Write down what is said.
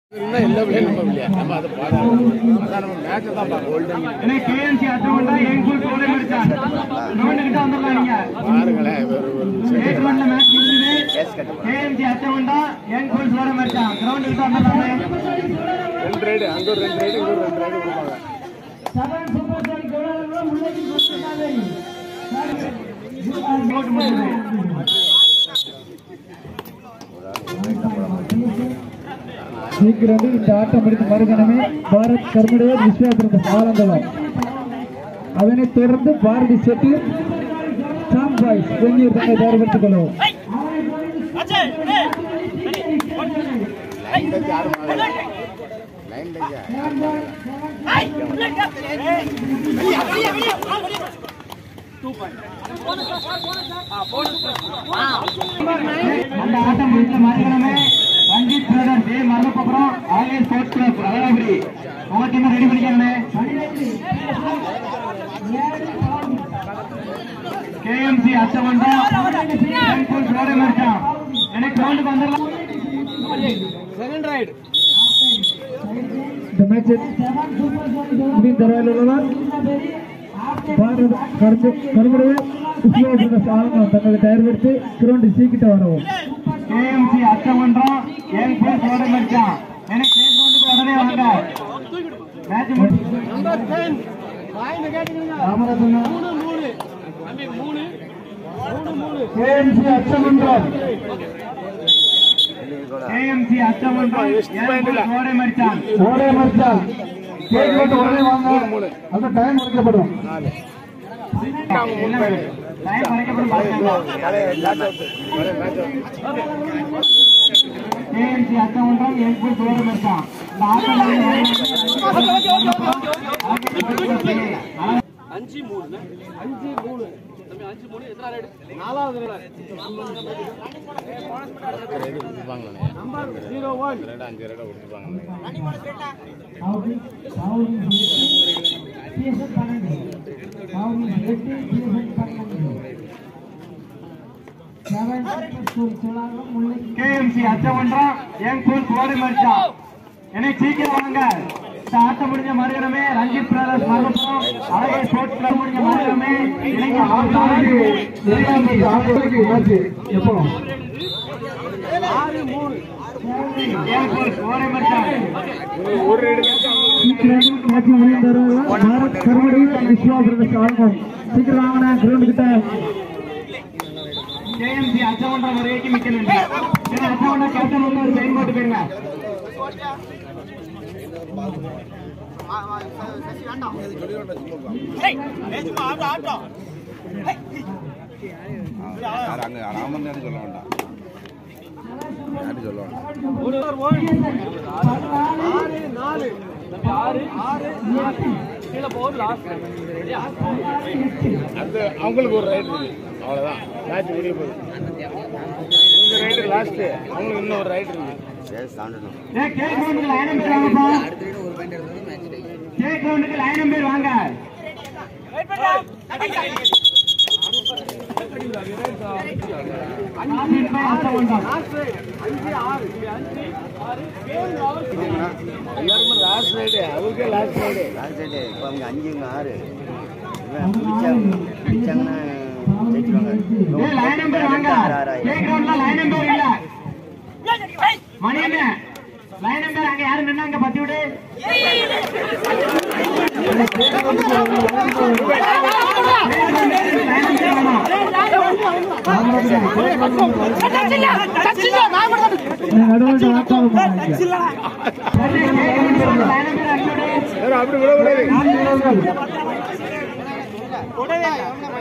இருந்தா எல்லா பிள்ளையும் நம்ம இல்லையா நம்ம அதை பாடாது அதான் நம்ம மேட்சை தான் பார்க்க கோல்டன் கேஎம்சி அத்தவண்டா எங்கூர் கோலை மடிச்சான் கிரவுண்டுக்கிட்ட வந்துடலாம் நீங்க பாருங்களேன் ஒரு ஒரு நிமிஷம் எயிட் ஒன்ல மேட்ச் முடிஞ்சது கேஎம்சி அத்தவண்டா எங்கூர் கோலை மடிச்சான் கிரவுண்டுக்கிட்ட வந்துடலாமே ரெண்டு ரைடு அங்க ஒரு ரெண்டு ரைடு இங்க ஒரு ரெண்டு ரைடு கொடுப்பாங்க ஓட்டு முடிஞ்சது சீக்கிரம் இந்த ஆட்டம் முடித்து மறுகணமே பாரத் கர்மடைய விஸ்வாபுரத்த ஆலந்தலம் அதனைத் தொடர்ந்து பாரதி செட்டி டாம் பாய்ஸ் வெந்நீர் தன்னை தயார்படுத்திக் கொள்ளவும் லைன் டச் யாரும் ஆகல லைன் டச் யாரும் ஆகல அந்த ஆட்டம் முடித்த மறுகணமே ரஞ்சித் பிரதர் ஏ மரணப்பப்புறம் ஆலியன் ஸ்போர்ட்ஸ் கிளப் அழகாபுரி உங்க டீம் ரெடி பண்ணிக்கணுமே கேஎம்சி அச்சமண்டா எங்கூர் கோலை மடிச்சான் எனக்கு கிரவுண்டுக்கு வந்துடலாம் செகண்ட் ரைடு இந்த மேட்ச் முடிந்த தரவிலுள்ளவர் பாரத் கர்ம கர்மடைய விஸ்வாபுரத்த ஆலந்தலம் தங்களை தயார்படுத்தி கிரௌண்ட் சீக்கிட்ட வரவும் கேஎம்சி அச்சமன்றம் என் பேர் கோடை மச்சான் எனக்கு கேட்கறதுக்கு உடனே வாங்க மேட்ச் முடிச்சு ராமராஜன் கேஎம்சி அச்சமன்றம் கேஎம்சி அச்சமன்றம் என் பேர் கோடை மச்சான் கோடை மச்சான் கேட்கறது உடனே வாங்க அந்த டைம் முடிக்கப்படும் நாலு அவங்க மூணு பேரு டைம் குறைக்கப்படும் பாருங்க தலையை match out match out KMC அச்சமன்றம் என் பேர் கோடை மச்சான் இந்த ஆட்டம் அஞ்சு மூணு அஞ்சு மூணு தம்பி அஞ்சு மூணு எத்தனை ரைடு நாலாவது ரைடு ரைடு கொடுத்துருப்பாங்களே நம்பர் ஜீரோ ஒன் ரைடு அஞ்சு ரைடு கொடுத்துருப்பாங்களே கேஎம்சி அச்சமன்றம் என் கூல் கோடை மச்சான் எனக்கு சீக்கிரம் வாங்க இந்த ஆட்டம் முடிஞ்ச மறுகணமே ரஞ்சித் பிரதர்ஸ் மறுபுறம் அழகை ஸ்போர்ட்ஸ் கிளப் முடிஞ்ச மறுகணமே இளைஞர் எப்போ என் கூல் கோடை மச்சான் ஒரு ரைடு சீக்கிரம் மேட்ச் முடிந்த பாரத் கர்மடைய விஸ்வாபுரத்த ஆலந்தலம் சீக்கிரம் வாங்கின கிரௌண்ட் கிட்ட கேஎம்சி அச்சமன்றம் வரைக்கும் மிக்க நன்றி ஏன்னா அச்சமன்றம் கேப்டன் வந்து ஒரு சைன் போட்டு போயிருங்க யார் அங்க ராமன் சொல்ல வேண்டாம் யாரும் சொல்ல வேண்டாம் ஆறு நாலு தம்பி ஆறு ஆறு நாலு கீழே போகுது லாஸ்ட் அது அவங்களுக்கு ஒரு ரைடு இருக்கு அவ்வளோதான் மேட்ச் முடிய போகுது இந்த ரைடு லாஸ்ட் அவங்களுக்கு இன்னும் ஒரு ரைடு இருக்கு ஏய், கே கிரவுண்டுக்கு லைன் நம்பர் வாங்கப்பா கே கிரவுண்டுக்கு லைன் நம்பர் வாங்க அஞ்சு ரூபாய் அச்சமன்றம் அஞ்சு ஆறு தம்பி அஞ்சு ஆறு எல்லாருமே லாஸ்ட் ரைடு அவருக்கே லாஸ்ட் ரைடு லாஸ்ட் டேட்டு இப்போ அவங்க அஞ்சு இவங்க ஆறு இவன் பிடிச்சாங்க பிடிச்சாங்கன்னா ஜெயிச்சிருவாங்க ஏய், லைன் நம்பர் வாங்க கே கிரவுண்ட்ல லைன் நம்பர் இல்ல மணி என்ன லைன் நம்பர் அங்க யாரு நின்னாங்க பத்தி விடு நடுவில் வாக்காளர் பண்ணாங்க லைன் நம்பர் அங்க விடு வேற அப்படி விட கூடாது